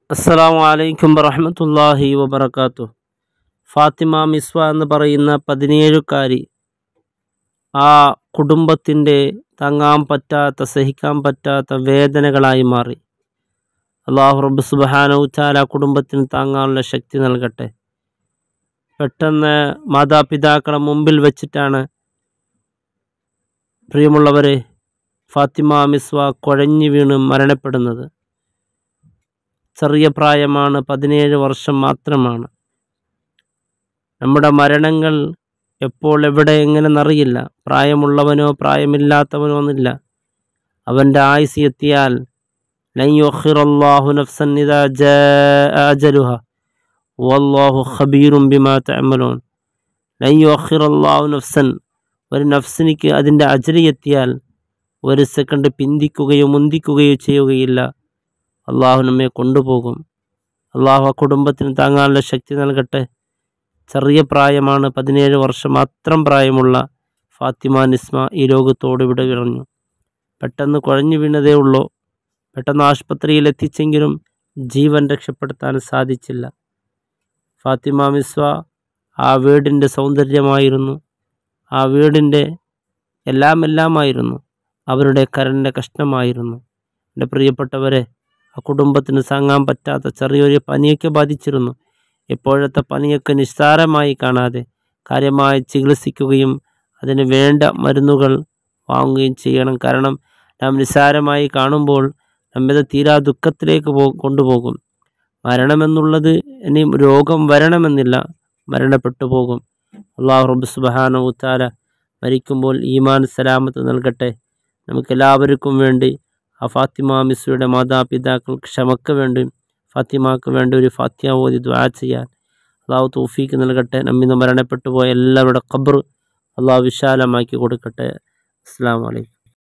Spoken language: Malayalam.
അസ്സലാമു അലൈക്കും വറഹ്മത്തുള്ളാഹി വബറകാതുഹു ഫാത്തിമ മിസ്വ എന്ന് പറയുന്ന പതിനേഴുകാരി ആ കുടുംബത്തിൻ്റെ താങ്ങാൻ പറ്റാത്ത സഹിക്കാൻ പറ്റാത്ത വേദനകളായി മാറി അള്ളാഹു റബ്ബ് സുബ്ഹാനഹു തആല ആ കുടുംബത്തിന് താങ്ങാനുള്ള ശക്തി നൽകട്ടെ പെട്ടെന്ന് മാതാപിതാക്കളെ മുമ്പിൽ വെച്ചിട്ടാണ് പ്രിയമുള്ളവരെ ഫാത്തിമ മിസ്വ കുഴഞ്ഞു വീണ് മരണപ്പെടുന്നത് ചെറിയ പ്രായമാണ് പതിനേഴ് വർഷം മാത്രമാണ് നമ്മുടെ മരണങ്ങൾ എപ്പോൾ എവിടെ എങ്ങനെന്നറിയില്ല പ്രായമുള്ളവനോ പ്രായമില്ലാത്തവനോ ഒന്നില്ല അവൻ്റെ ആയുസ് എത്തിയാൽ ലൻ യുഖിറല്ലാഹു നഫ്സൻ ഇദാ ജാഅ അജലുഹ വല്ലാഹു ഖബീറും ബിമാ തഅമലൂൻ ലൻ യുഖിറല്ലാഹു നഫ്സൻ ഒരു നഫ്സിനിക്ക് അതിൻ്റെ അജലി എത്തിയാൽ ഒരു സെക്കൻഡ് പിന്തിക്കുകയോ മുന്തിക്കുകയോ ചെയ്യുകയില്ല അള്ളാഹു നമ്മെ കൊണ്ടുപോകും അള്ളാഹു ആ കുടുംബത്തിന് താങ്ങാനുള്ള ശക്തി നൽകട്ടെ ചെറിയ പ്രായമാണ് പതിനേഴ് വർഷം മാത്രം പ്രായമുള്ള ഫാത്തിമ നിസ്മ ഈ ലോകത്തോട് വിട വിറഞ്ഞു പെട്ടെന്ന് കുഴഞ്ഞു വീണതേ ഉള്ളൂ പെട്ടെന്ന് ആശുപത്രിയിൽ എത്തിച്ചെങ്കിലും ജീവൻ രക്ഷപ്പെടുത്താൻ സാധിച്ചില്ല ഫാത്തിമ മിസ്വ ആ വീടിൻ്റെ സൗന്ദര്യമായിരുന്നു ആ വീടിൻ്റെ എല്ലാം എല്ലാമായിരുന്നു അവരുടെ കരൻ്റെ കഷ്ണമായിരുന്നു എൻ്റെ പ്രിയപ്പെട്ടവരെ ആ കുടുംബത്തിന് താങ്ങാൻ പറ്റാത്ത ചെറിയൊരു പനിയൊക്കെ ബാധിച്ചിരുന്നു ഇപ്പോഴത്തെ പനിയൊക്കെ നിസ്സാരമായി കാണാതെ കാര്യമായി ചികിത്സിക്കുകയും അതിന് വേണ്ട മരുന്നുകൾ വാങ്ങുകയും ചെയ്യണം കാരണം നാം നിസ്സാരമായി കാണുമ്പോൾ നമ്മത് തീരാ ദുഃഖത്തിലേക്ക് പോ കൊണ്ടുപോകും മരണമെന്നുള്ളത് ഇനി രോഗം വരണമെന്നില്ല മരണപ്പെട്ടു പോകും അള്ളാഹു റബ്ബ് സുബ്ഹാനഹു തആല മരിക്കുമ്പോൾ ഈമാൻ സലാമത്ത് നൽകട്ടെ നമുക്കെല്ലാവർക്കും വേണ്ടി ആ ഫാത്തിമ മിസ്സുയുടെ മാതാപിതാക്കൾ ക്ഷമക്ക് വേണ്ടി ഫാത്തിമാക്ക് വേണ്ടി ഒരു ഫാത്തിയ ഓതി ദ്വാ ചെയ്യാൻ അള്ളാഹു തൗഫീക്ക് നൽകട്ടെ നമ്മിന്ന് മരണപ്പെട്ടു പോയ എല്ലാവരുടെ ഖബർ അള്ളാഹു വിശാലമാക്കി കൊടുക്കട്ടെ അസ്സാം വലൈക്കും